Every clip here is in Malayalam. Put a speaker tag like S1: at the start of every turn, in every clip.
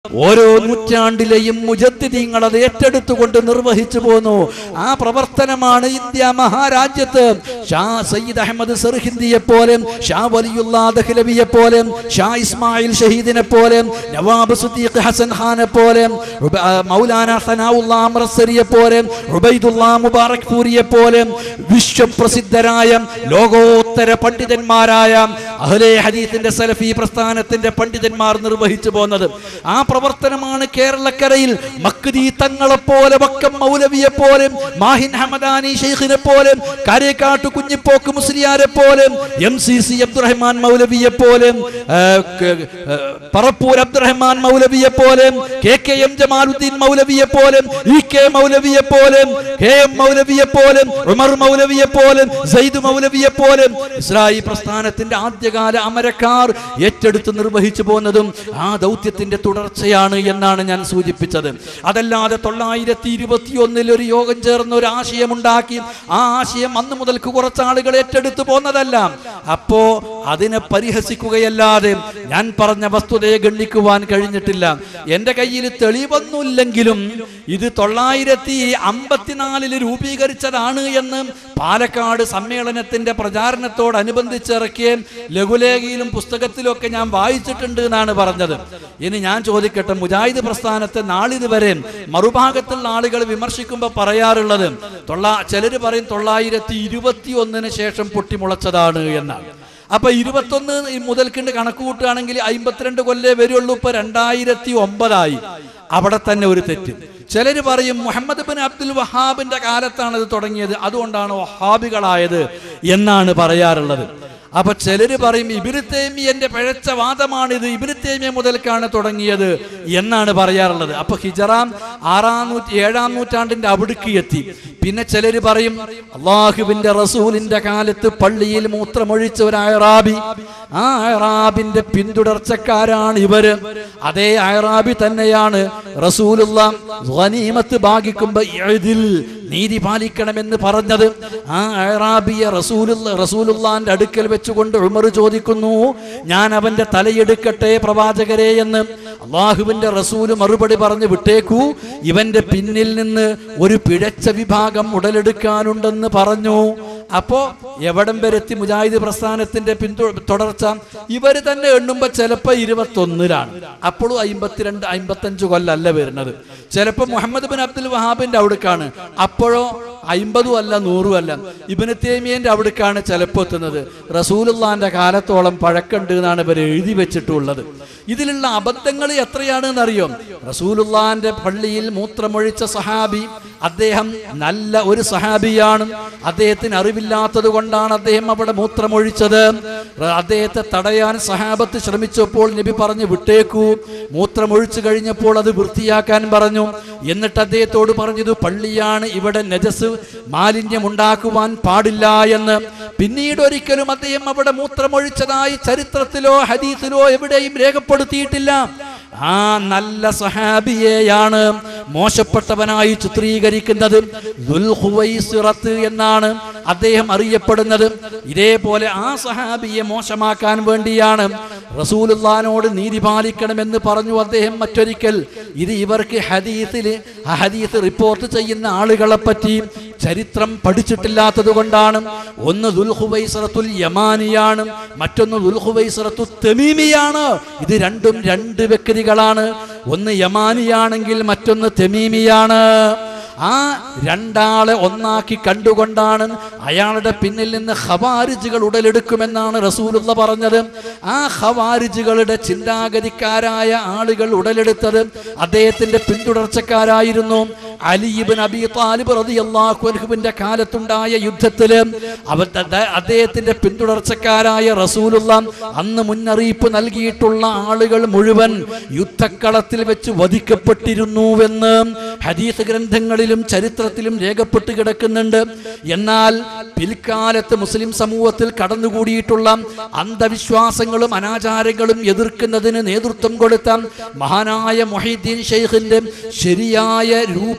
S1: ഓരോ നൂറ്റാണ്ടിലെയും മുജദ്ദിദീങ്ങൾ അത് ഏറ്റെടുത്തുകൊണ്ട് നിർവഹിച്ചു പോന്നു ആ പ്രവർത്തനമാണ് ഇന്ത്യ മഹാരാജ്യത്ത് ഷാ സയ്യിദ് അഹമ്മദ് സർഹിന്ദിയെ പോലെ ഷാ വലിയുള്ള ദഹ്ലവിയെ പോലെ ഷാ ഇസ്മായിൽ ഷഹീദിനെ പോലെ നവാബ് സുദ്ദീഖ് ഹസൻ ഖാനെ പോലെ ഉബ- ആ, മൗലാന സനാഉള്ള അമ്രസരിയെ പോലെ ഉബൈദുള്ള മുബാറക് പൂരിയെ പോലെ വിശ്വപ്രസിദ്ധരായ ലോകോത്തര പണ്ഡിതന്മാരായ അഹ്ലെ ഹദീസിന്റെ സലഫി പ്രസ്ഥാനത്തിന്റെ പണ്ഡിതന്മാർ നിർവഹിച്ചു പോന്നത് ആ പ്രവർത്തനമാണ് കേരളക്കരയിൽ മക്തി തങ്ങളെ പോലെ വക്കം മൗലവിയെ പോലെ മാഹിൻ ഹമദാനി ഷെയ്ഖിനെ പോലെ കാരേക്കാട്ട് കുഞ്ഞിപ്പോക്ക് മുസ്ലിയാരെ പോലെ എം സി സി അബ്ദുറഹ്മാൻ മൗലവിയെ പോലെ ആ, ക- ആ, പറപ്പൂർ അബ്ദുറഹ്മാൻ മൗലവിയെ പോലെ കെ കെ എം ജമാലുദ്ദീൻ മൗലവിയെ പോലെ ഇ കെ മൗലവിയെ പോലെ കെ എം മൗലവിയെ പോലെ ഉമർ മൗലവിയെ പോലെ സയ്യിദ് മൗലവിയെ പോലെ ഇസ്രായി പ്രസ്ഥാനത്തിന്റെ ആദ്യകാല അമരക്കാർ ഏറ്റെടുത്ത് നിർവഹിച്ചു പോകുന്നതും ആ ദൗത്യത്തിന്റെ തുടർച്ചയാണ് എന്നാണ് ഞാൻ സൂചിപ്പിച്ചത് അതല്ലാതെ തൊള്ളായിരത്തി ഇരുപത്തി ഒന്നിൽ ഒരു യോഗം ചേർന്ന് ഒരു ആശയമുണ്ടാക്കി ആ ആശയം അന്ന് മുതൽക്ക് കുറച്ച് ആളുകൾ ഏറ്റെടുത്തു പോന്നതല്ല അപ്പോ അതിനെ പരിഹസിക്കുകയല്ലാതെ ഞാൻ പറഞ്ഞ വസ്തുതയെ ഗണ്ണിക്കുവാൻ കഴിഞ്ഞിട്ടില്ല എന്റെ കയ്യിൽ തെളിവൊന്നുമില്ലെങ്കിലും ഇത് തൊള്ളായിരത്തി അമ്പത്തിനാലില് രൂപീകരിച്ചതാണ് എന്ന് പാലക്കാട് സമ്മേളനത്തിന്റെ പ്രചാരണത്തോടനുബന്ധിച്ച് ഇറക്കിയ ലഘുലേഖയിലും പുസ്തകത്തിലും ഒക്കെ ഞാൻ വായിച്ചിട്ടുണ്ട് എന്നാണ് പറഞ്ഞത് ഇനി ഞാൻ ചോദിക്കട്ടെ മുജാഹിദ് പ്രസ്ഥാനത്തെ നാളിതുവരെ മറുഭാഗത്തുള്ള ആളുകൾ വിമർശിക്കുമ്പോൾ പറയാറുള്ളത് തൊള്ളാ ചിലര് പറയും തൊള്ളായിരത്തി ഇരുപത്തി ഒന്നിന് ശേഷം പൊട്ടിമുളച്ചതാണ് എന്നാണ് അപ്പൊ ഇരുപത്തൊന്ന് മുതൽക്കിണ്ട് കണക്ക് കൂട്ടുകയാണെങ്കിൽ അമ്പത്തിരണ്ട് കൊല്ലേ വരുള്ളൂ ഇപ്പൊ രണ്ടായിരത്തി ഒമ്പതായി അവിടെ തന്നെ ഒരു തെറ്റ് ചിലര് പറയും മുഹമ്മദ് ബിൻ അബ്ദുൽ വഹാബിന്റെ കാലത്താണ് ഇത് തുടങ്ങിയത് അതുകൊണ്ടാണ് വഹാബികളായത് എന്നാണ് പറയാറുള്ളത് അപ്പൊ ചിലര് പറയും ഇബിന് തേമിയന്റെ പിഴച്ച വാദമാണിത് ഇബിന് തേമിയ മുതൽക്കാണ് തുടങ്ങിയത് എന്നാണ് പറയാറുള്ളത് അപ്പൊ ഹിജറാം ആറാം നൂറ്റി ഏഴാം നൂറ്റാണ്ടിന്റെ അവിടുക്ക് എത്തി പിന്നെ ചിലര് പറയും അള്ളാഹുവിന്റെ റസൂലിന്റെ കാലത്ത് പള്ളിയിൽ മൂത്രമൊഴിച്ച ഒരു അയറാബി ആ അയറാബിന്റെ പിന്തുടർച്ചക്കാരാണ് ഇവര് അതേ അയറാബി തന്നെയാണ് റസൂലുള്ള ഗനീമത്ത് ഭാഗിക്കുമ്പോ ഇതിൽ നീതി പാലിക്കണമെന്ന് പറഞ്ഞത് ആ അയറാബിയെ റസൂലുള്ള റസൂലുള്ളാന്റെ അടുക്കൽ വെച്ചുകൊണ്ട് ഉമർ ചോദിക്കുന്നു ഞാൻ അവന്റെ തലയെടുക്കട്ടെ പ്രവാചകരെ എന്ന് അള്ളാഹുവിന്റെ റസൂല് മറുപടി പറഞ്ഞു വിട്ടേക്കൂ ഇവന്റെ പിന്നിൽ നിന്ന് ഒരു പിഴച്ച വിഭാഗം ഉടലെടുക്കാനുണ്ടെന്ന് പറഞ്ഞു അപ്പോ എവിടം വരെ എത്തി മുജാഹിദ് പ്രസ്ഥാനത്തിന്റെ പിന്തു തുടർച്ച ഇവര് തന്നെ എണ്ണുമ്പോ ചിലപ്പോ ഇരുപത്തൊന്നിലാണ് അപ്പോഴും അമ്പത്തിരണ്ട് അമ്പത്തഞ്ച് കൊല്ലല്ല വരുന്നത് ചിലപ്പോ മുഹമ്മദ് ബിൻ അബ്ദുൽ വഹാബിന്റെ അവിടേക്കാണ് അപ്പോഴോ അമ്പതും അല്ല നൂറും അല്ല ഇബിന് തേമിയന്റെ അവിടേക്കാണ് ചിലപ്പോൾ എത്തുന്നത് റസൂലുള്ളാന്റെ കാലത്തോളം പഴക്കമുണ്ട് എന്നാണ് ഇവർ എഴുതി വെച്ചിട്ടുള്ളത് ഇതിലുള്ള അബദ്ധങ്ങൾ എത്രയാണെന്ന് അറിയോ റസൂലുള്ളാന്റെ പള്ളിയിൽ മൂത്രമൊഴിച്ച സഹാബി അദ്ദേഹം നല്ല ഒരു സഹാബിയാണ് അദ്ദേഹത്തിന് അറിവില്ലാത്തത് കൊണ്ടാണ് അദ്ദേഹം അവിടെ മൂത്രമൊഴിച്ചത് റ- അദ്ദേഹത്തെ തടയാൻ സഹാബത്ത് ശ്രമിച്ചപ്പോൾ നബി പറഞ്ഞു വിട്ടേക്കൂ മൂത്രമൊഴിച്ചു കഴിഞ്ഞപ്പോൾ അത് വൃത്തിയാക്കാൻ പറഞ്ഞു എന്നിട്ട് അദ്ദേഹത്തോട് പറഞ്ഞത് പള്ളിയാണ് ഇവിടെ നജസ് മാലിന്യം ഉണ്ടാക്കുവാൻ പാടില്ല എന്ന് പിന്നീട് ഒരിക്കലും അദ്ദേഹം അവിടെ മൂത്രമൊഴിച്ചതായി ചരിത്രത്തിലോ ഹദീസിലോ എവിടെയും രേഖപ്പെടുത്തിയിട്ടില്ല ആ നല്ല സഹാബിയെയാണ് മോശപ്പെട്ടവനായി ചിത്രീകരിക്കുന്നത് ദുൽഹുവൈസിറത്ത് എന്നാണ് അദ്ദേഹം അറിയപ്പെടുന്നത് ഇതേപോലെ ആ സഹാബിയെ മോശമാക്കാൻ വേണ്ടിയാണ് റസൂലുള്ളാനോട് നീതി പാലിക്കണമെന്ന് പറഞ്ഞു അദ്ദേഹം മറ്റൊരിക്കൽ ഇത് ഇവർക്ക് ഹദീസിൽ ആ ഹദീസ് റിപ്പോർട്ട് ചെയ്യുന്ന ആളുകളെ പറ്റി ചരിത്രം പഠിച്ചിട്ടില്ലാത്തത് കൊണ്ടാണ് ഒന്ന് ദുൽഹുവൈസറത്തുൽ യമാനിയാണ് മറ്റൊന്ന് ദുൽഹുവൈസറത്തു തെമീമിയാണ് ഇത് രണ്ടും രണ്ട് വ്യക്തികളാണ് ഒന്ന് യമാനിയാണെങ്കിൽ മറ്റൊന്ന് തെമീമിയാണ് ആ രണ്ടാളെ ഒന്നാക്കി കണ്ടുകൊണ്ടാണ് അയാളുടെ പിന്നിൽ നിന്ന് ഖവാരിജുകൾ ഉടലെടുക്കുമെന്നാണ് റസൂലുള്ള പറഞ്ഞത് ആ ഖവാരിജുകളുടെ ചിന്താഗതിക്കാരായ ആളുകൾ ഉടലെടുത്തത് അദ്ദേഹത്തിന്റെ പിന്തുടർച്ചക്കാരായിരുന്നു അലിബിൻ അബി താലിബ് റളിയല്ലാഹു അൻഹുവിന്റെ കാലത്തുണ്ടായ യുദ്ധത്തില് അവർ അദ്ദേഹത്തിന്റെ പിന്തുടർച്ചക്കാരായ റസൂലുള്ള അന്ന് മുന്നറിയിപ്പ് നൽകിയിട്ടുള്ള ആളുകൾ മുഴുവൻ യുദ്ധക്കളത്തിൽ വെച്ച് വധിക്കപ്പെട്ടിരുന്നുവെന്ന് ഹദീസ് ഗ്രന്ഥങ്ങളിലും ചരിത്രത്തിലും രേഖപ്പെട്ട് കിടക്കുന്നുണ്ട് എന്നാൽ പിൽക്കാലത്ത് മുസ്ലിം സമൂഹത്തിൽ കടന്നുകൂടിയിട്ടുള്ള അന്ധവിശ്വാസങ്ങളും അനാചാരങ്ങളും എതിർക്കുന്നതിന് നേതൃത്വം കൊടുത്ത മഹാനായ മൊഹീദ്ദീൻ ഷെയ്ഖിന്റെ ശരിയായ രൂപം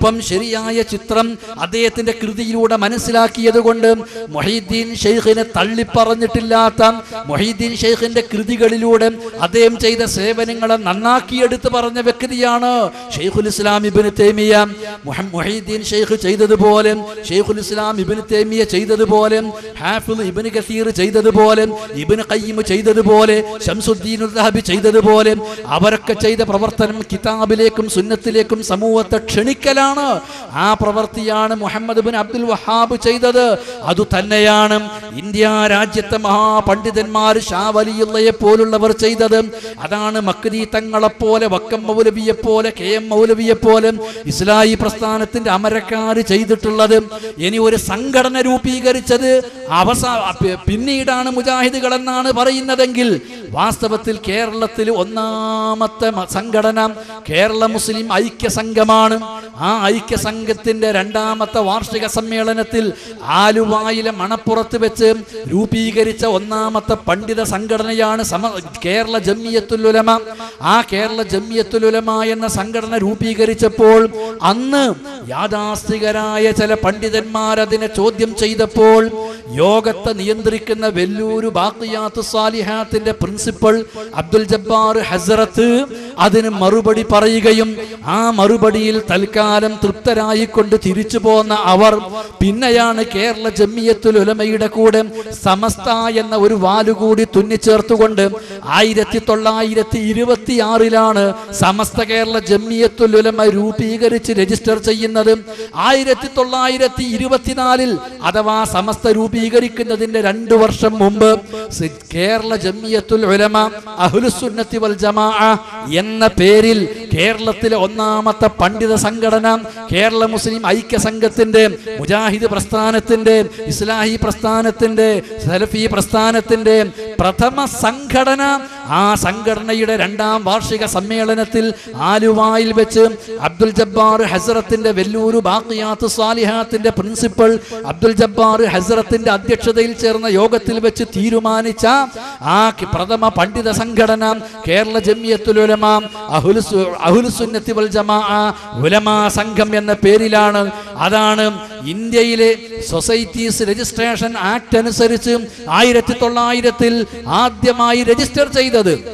S1: രൂപം ശരിയായ ചിത്രം അദ്ദേഹത്തിന്റെ കൃതിയിലൂടെ മനസ്സിലാക്കിയത് കൊണ്ട് മൊഹീദ്ദീൻ ഷെയ്ഖിനെ തള്ളിപ്പറഞ്ഞിട്ടില്ലാത്ത മൊഹീദ്ദീൻ ഷെയ്ഖിന്റെ കൃതികളിലൂടെ അദ്ദേഹം ചെയ്ത സേവനങ്ങളെ നന്നാക്കിയെടുത്ത് പറഞ്ഞ വ്യക്തിയാണ് ഷെയ്ഖുൽ ഇസ്ലാം ഇബിന് തേമിയ മുഹം- മൊഹീദ്ദീൻ ഷെയ്ഖ് ചെയ്തതുപോലെ ഷെയ്ഖുൽ ഇസ്ലാം ഇബിന് തേമിയ ചെയ്തതുപോലെ ഹാഫിദ് ഇബിന് കസീർ ചെയ്തതുപോലെ ഇബിന് ഖയ്യിം ചെയ്തതുപോലെ ഷംസുദ്ദീൻ ഉദ്ദഹബി ചെയ്തതുപോലെ അവരൊക്കെ ചെയ്ത പ്രവർത്തനം കിതാബിലേക്കും സുന്നത്തിലേക്കും സമൂഹത്തെ ക്ഷണിക്കലാണ് ആ പ്രവൃത്തിയാണ് മുഹമ്മദ് ബിൻ അബ്ദുൽ വഹാബ് ചെയ്തത് അതു തന്നെയാണ് ഇന്ത്യ രാജ്യത്തെ മഹാപണ്ഡിതന്മാർ ഷാ വലിയുള്ളയെ പോലുള്ളവർ ചെയ്തത് അതാണ് മക്രി തങ്ങളെ പോലെ വക്കം മൗലവിയെ പോലെ കെ എം മൗലവിയെ പോലെ ഇസ്ലായി പ്രസ്ഥാനത്തിന്റെ അമരക്കാർ ചെയ്തിട്ടുള്ളത് ഇനി ഒരു സംഘടന രൂപീകരിച്ചത് അവസാ പി- പിന്നീടാണ് മുജാഹിദുകൾ എന്നാണ് പറയുന്നതെങ്കിൽ വാസ്തവത്തിൽ കേരളത്തിൽ ഒന്നാമത്തെ മ- സംഘടന കേരള മുസ്ലിം ഐക്യ സംഘമാണ് ആ ഐക്യ സംഘത്തിന്റെ രണ്ടാമത്തെ വാർഷിക സമ്മേളനത്തിൽ ആലുവായിലെ മണപ്പുറത്ത് വെച്ച് രൂപീകരിച്ച ഒന്നാമത്തെ പണ്ഡിത സംഘടനയാണ് സമ കേരള ജമ്മിയത്തുലുലമ ആ കേരള ജമ്മിയത്തുലുലമ എന്ന സംഘടന രൂപീകരിച്ചപ്പോൾ അന്ന് യാഥാസ്ഥികരായ ചില പണ്ഡിതന്മാർ അതിനെ ചോദ്യം ചെയ്തപ്പോൾ യോഗത്തെ നിയന്ത്രിക്കുന്ന വെല്ലൂരു ബാക്കിയാത്ത് സാലിഹാത്തിന്റെ പ്രിൻസിപ്പൽ അബ്ദുൽ ജബ്ബാർ ഹസറത്ത് അതിന് മറുപടി പറയുകയും ആ മറുപടിയിൽ തൽക്കാലം തൃപ്തരായിക്കൊണ്ട് തിരിച്ചു പോന്ന അവർ പിന്നെയാണ് കേരള ജമ്മിയത്തുൽ ഉലമയുടെ കൂടെ സമസ്ത എന്ന ഒരു വാലുകൂടി തുന്നിച്ചേർത്തുകൊണ്ട് ആയിരത്തി തൊള്ളായിരത്തി ഇരുപത്തി ആറിലാണ് സമസ്ത കേരള ജമ്മിയത്തുൽ ഉലമ രൂപീകരിച്ച് രജിസ്റ്റർ ചെയ്യുന്നത് ആയിരത്തി തൊള്ളായിരത്തി ഇരുപത്തിനാലിൽ അഥവാ സമസ്ത രൂപീകരിക്കുന്നതിന്റെ രണ്ടു വർഷം മുമ്പ് സി- കേരള ജമ്മിയത്തുൽ ഉലമ അഹ്ലുസുന്നത്തി വൽ ജമാ എന്ന പേരിൽ കേരളത്തിലെ ഒന്നാമത്തെ പണ്ഡിത സംഘടന കേരള മുസ്ലിം ഐക്യ സംഘത്തിന്റെ മുജാഹിദ് പ്രസ്ഥാനത്തിന്റെ ഇസ്ലാഹി പ്രസ്ഥാനത്തിന്റെ സലഫി പ്രസ്ഥാനത്തിന്റെ പ്രഥമ സംഘടന ആ സംഘടനയുടെ രണ്ടാം വാർഷിക സമ്മേളനത്തിൽ ആലുവായിൽ വെച്ച് അബ്ദുൽ ജബ്ബാർ ഹസറത്തിന്റെ വെല്ലൂരു ബാക്കിയാത്ത് സാലിഹാത്തിന്റെ പ്രിൻസിപ്പൽ അബ്ദുൽ ജബ്ബാർ ഹസറത്തിന്റെ അധ്യക്ഷതയിൽ ചേർന്ന യോഗത്തിൽ വെച്ച് തീരുമാനിച്ച ആ കി- പ്രഥമ പണ്ഡിത സംഘടന കേരള ജമിയത്തുൽ ഉലമ അഹുലുസു അഹുലുസുന്നത്തി വൽ ജമാ ഉലമാ സംഘം എന്ന പേരിലാണ് അതാണ് ഇന്ത്യയിലെ സൊസൈറ്റീസ് രജിസ്ട്രേഷൻ ആക്ട് അനുസരിച്ച് ആയിരത്തി തൊള്ളായിരത്തിൽ ആദ്യമായി രജിസ്റ്റർ ചെയ്തത്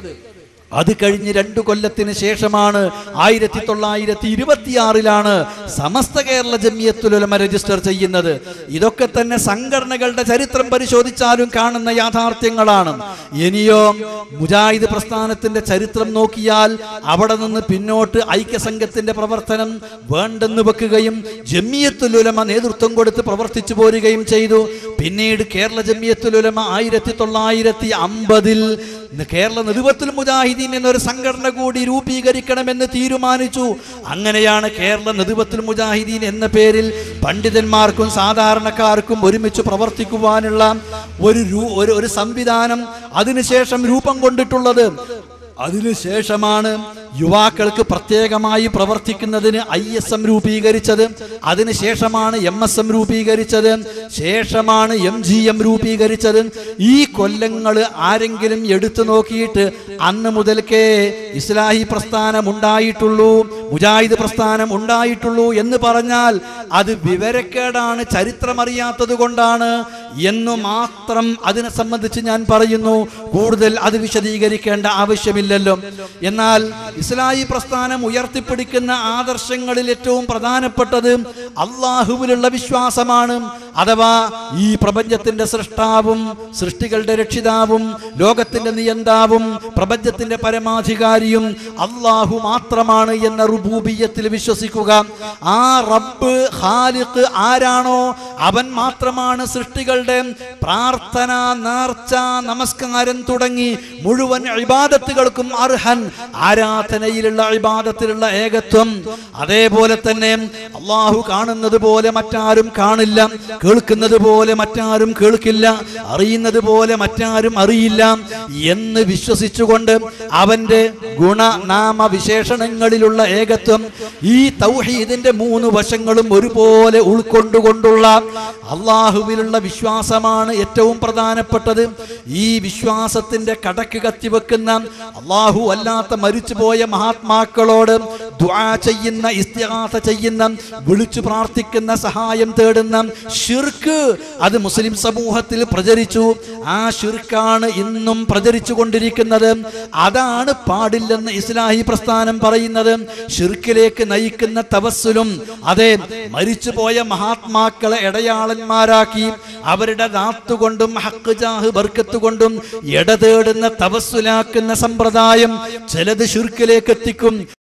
S1: അത് കഴിഞ്ഞ് രണ്ടു കൊല്ലത്തിന് ശേഷമാണ് ആയിരത്തി തൊള്ളായിരത്തി ഇരുപത്തിയാറിലാണ് സമസ്ത കേരള ജമിയത്തുലമ രജിസ്റ്റർ ചെയ്യുന്നത് ഇതൊക്കെ തന്നെ സംഘടനകളുടെ ചരിത്രം പരിശോധിച്ചാലും കാണുന്ന യാഥാർത്ഥ്യങ്ങളാണ് ഇനിയോ മുജാഹിദ് പ്രസ്ഥാനത്തിന്റെ ചരിത്രം നോക്കിയാൽ അവിടെ നിന്ന് പിന്നോട്ട് ഐക്യസംഘത്തിന്റെ പ്രവർത്തനം വേണ്ടെന്ന് വെക്കുകയും ജമിയത്തുലുലമ നേതൃത്വം കൊടുത്ത് പ്രവർത്തിച്ചു പോരുകയും ചെയ്തു പിന്നീട് കേരള ജമിയത്തുലുലമ ആയിരത്തി തൊള്ളായിരത്തി അമ്പതിൽ കേരള നെതുവത്തുൽ മുജാഹിദീൻ എന്നൊരു സംഘടന കൂടി രൂപീകരിക്കണമെന്ന് തീരുമാനിച്ചു അങ്ങനെയാണ് കേരള നെതുവത്തുൽ മുജാഹിദീൻ എന്ന പേരിൽ പണ്ഡിതന്മാർക്കും സാധാരണക്കാർക്കും ഒരുമിച്ച് പ്രവർത്തിക്കുവാനുള്ള ഒരു രൂ- ഒരു ഒരു സംവിധാനം അതിനുശേഷം രൂപം കൊണ്ടിട്ടുള്ളത് അതിനുശേഷമാണ് യുവാക്കൾക്ക് പ്രത്യേകമായി പ്രവർത്തിക്കുന്നതിന് ഐ എസ് എം രൂപീകരിച്ചത് അതിനുശേഷമാണ് എം എസ് എം രൂപീകരിച്ചത് ശേഷമാണ് എം ജി എം രൂപീകരിച്ചത് ഈ കൊല്ലങ്ങൾ ആരെങ്കിലും എടുത്തു നോക്കിയിട്ട് അന്ന് മുതൽക്കേ ഇസ്ലാഹി പ്രസ്ഥാനം ഉണ്ടായിട്ടുള്ളൂ മുജാഹിദ് പ്രസ്ഥാനം ഉണ്ടായിട്ടുള്ളൂ എന്ന് പറഞ്ഞാൽ അത് വിവരക്കേടാണ് ചരിത്രമറിയാത്തത് കൊണ്ടാണ് എന്ന് മാത്രം അതിനെ സംബന്ധിച്ച് ഞാൻ പറയുന്നു കൂടുതൽ അത് വിശദീകരിക്കേണ്ട ആവശ്യമില്ലല്ലോ എന്നാൽ ഇസ്ലാഹി പ്രസ്ഥാനം ഉയർത്തിപ്പിടിക്കുന്ന ആദർശങ്ങളിൽ ഏറ്റവും പ്രധാനപ്പെട്ടത് അള്ളാഹുവിലുള്ള വിശ്വാസമാണ് അഥവാ ഈ പ്രപഞ്ചത്തിന്റെ സൃഷ്ടാവും സൃഷ്ടികളുടെ രക്ഷിതാവും ലോകത്തിന്റെ നിയന്താവും പ്രപഞ്ചത്തിന്റെ പരമാധികാരിയും അള്ളാഹു മാത്രമാണ് എന്ന റുബൂബിയത്തിൽ വിശ്വസിക്കുക ആ റബ്ബ് ഖാലിഖ് ആരാണോ അവൻ മാത്രമാണ് സൃഷ്ടികളുടെ പ്രാർത്ഥന നേർച്ച നമസ്കാരം തുടങ്ങി മുഴുവൻ ഇബാദത്തുകൾക്കും അർഹൻ ആരാധനയിലുള്ള ഇബാദത്തിലുള്ള ഏകത്വം അതേപോലെ തന്നെ അള്ളാഹു കാണുന്നത് പോലെ മറ്റാരും കാണില്ല കേൾക്കുന്നത് പോലെ മറ്റാരും കേൾക്കില്ല അറിയുന്നത് പോലെ മറ്റാരും അറിയില്ല എന്ന് വിശ്വസിച്ചുകൊണ്ട് അവന്റെ ഗുണനാമ വിശേഷണങ്ങളിലുള്ള ഏകത്വം ഈ തൗഹീദിന്റെ മൂന്ന് വശങ്ങളും ഒരുപോലെ ഉൾക്കൊണ്ടുകൊണ്ടുള്ള അള്ളാഹുവിലുള്ള വിശ്വാസമാണ് ഏറ്റവും പ്രധാനപ്പെട്ടത് ഈ വിശ്വാസത്തിന്റെ കടക്ക് കത്തിവെക്കുന്ന അള്ളാഹു അല്ലാത്ത മരിച്ചുപോയ മഹാത്മാക്കളോട് ദുആ ചെയ്യുന്ന ഇസ്തിഹാസ ചെയ്യുന്ന വിളിച്ചു പ്രാർത്ഥിക്കുന്ന സഹായം തേടുന്ന ഷിർക്ക് അത് മുസ്ലിം സമൂഹത്തിൽ പ്രചരിച്ചു ആ ഷിർക്കാണ് ഇന്നും പ്രചരിച്ചു കൊണ്ടിരിക്കുന്നത് അതാണ് പാടില്ലെന്ന് ഇസ്ലാഹി പ്രസ്ഥാനം പറയുന്നത് ഷിർക്കിലേക്ക് നയിക്കുന്ന തവസ്സുലും അതെ മരിച്ചുപോയ മഹാത്മാക്കളെ ഇടയാളന്മാരാക്കി അവരുടെ ദാത്തുകൊണ്ടും ഹക്ക് ജാഹ് ബർക്കത്ത് കൊണ്ടും ഇടതേടുന്ന തവസ്സുലാക്കുന്ന സമ്പ്രദായം ചിലത് ഷിർക്കിലേക്ക് എത്തിക്കും